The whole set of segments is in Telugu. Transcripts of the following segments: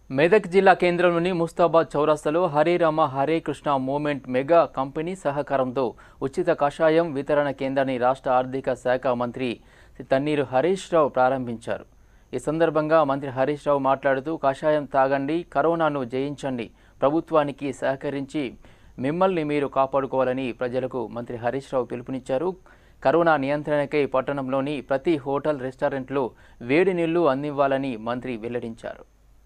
మెదక్ జిల్లా కేంద్రంలోని ముస్తాబాద్ చౌరస్తాలో Hare Rama Hare Krishna movement mega company సహకారంతో ఉచిత కషాయం వితరణ కేంద్రాన్ని రాష్ట్ర ఆర్థిక శాఖ మంత్రి తన్నీరు హరీష్ రావు ప్రారంభించారు ఈ సందర్భంగా మంత్రి హరీష్ రావు మాట్లాడుతూ కషాయం తాగండి కరోనాను జయించండి ప్రభుత్వానికి సహకరించి మిమ్మల్ని మీరు కాపాడుకోవాలని ప్రజలకు మంత్రి హరీష్ రావు పిలుపునిచ్చారు కరోనా నియంత్రణకై పట్టణంలోని ప్రతి హోటల్ రెస్టారెంట్లో వేడి నీళ్లు అందివ్వాలని మంత్రి వెల్లడించారు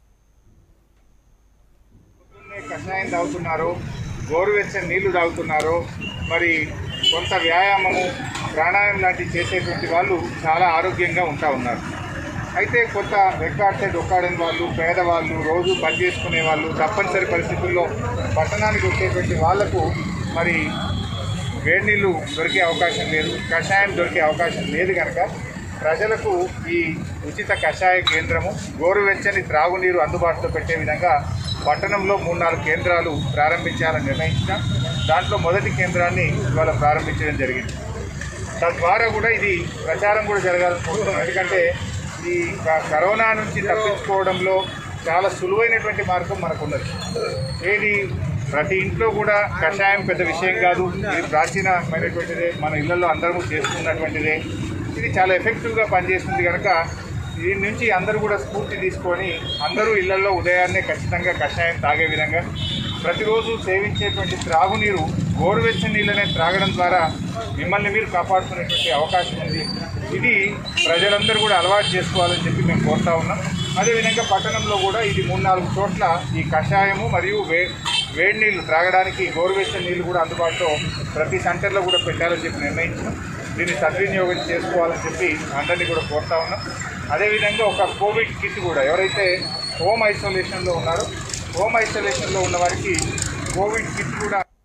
పొద్దున్నే కషాయం తాగుతున్నారు గోరువెచ్చని నీళ్లు తాగుతున్నారు మరి కొంత వ్యాయామము ప్రాణాయామం లాంటివి చేసేటువంటి వాళ్ళు చాలా ఆరోగ్యంగా ఉంటా ఉన్నారు అయితే కొంత రెక్కాడితే డొక్కాడని వాళ్ళు పేదవాళ్ళు రోజు పని చేసుకునే వాళ్ళు తప్పనిసరి పరిస్థితుల్లో పట్టణానికి వచ్చేటువంటి వాళ్లకు మరి వేడి నీళ్ళు దొరికే అవకాశం లేదు కషాయం దొరికే అవకాశం లేదు కనుక ప్రజలకు ఈ ఉచిత కషాయ కేంద్రము గోరువెచ్చని త్రాగునీరు అందుబాటులో పెట్టే విధంగా పట్టణంలో మూడు నాలుగు కేంద్రాలు ప్రారంభించాలని నిర్ణయించిన దాంట్లో మొదటి కేంద్రాన్ని ఇవాళ ప్రారంభించడం జరిగింది తద్వారా కూడా ఇది ప్రచారం కూడా జరగాలనుకుంటున్నాం ఎందుకంటే ఈ క- కరోనా నుంచి తప్పించుకోవడంలో చాలా సులువైనటువంటి మార్గం మనకు ఉన్నది ఏది ప్రతి ఇంట్లో కూడా కషాయం పెద్ద విషయం కాదు ఇది ప్రాచీనమైనటువంటిదే మన ఇళ్లలో అందరము చేసుకున్నటువంటిదే ఇది చాలా ఎఫెక్టివ్గా పనిచేస్తుంది కనుక దీని నుంచి అందరూ కూడా స్ఫూర్తి తీసుకొని అందరూ ఇళ్లలో ఉదయాన్నే ఖచ్చితంగా కషాయం తాగే విధంగా ప్రతిరోజు సేవించేటువంటి త్రాగునీరు గోరువెచ్చని నీళ్ళనే త్రాగడం ద్వారా మిమ్మల్ని మీరు కాపాడుకునేటువంటి అవకాశం ఉంది ఇది ప్రజలందరూ కూడా అలవాటు చేసుకోవాలని చెప్పి మేము కోరుతా ఉన్నాం అదేవిధంగా పట్టణంలో కూడా ఇది మూడు నాలుగు చోట్ల ఈ కషాయము మరియు వే వేడి నీళ్లు త్రాగడానికి గోరువెచ్చని నీళ్లు కూడా అందుబాటులో ప్రతి సెంటర్లో కూడా పెట్టాలని చెప్పి నిర్ణయించాం దీన్ని సద్వినియోగం చేసుకోవాలని చెప్పి అందరినీ కూడా కోరుతా ఉన్నాం అదేవిధంగా ఒక కోవిడ్ కిట్ కూడా ఎవరైతే హోమ్ ఐసోలేషన్లో ఉన్నారో హోమ్ ఐసోలేషన్లో ఉన్న వారికి కోవిడ్ కిట్ కూడా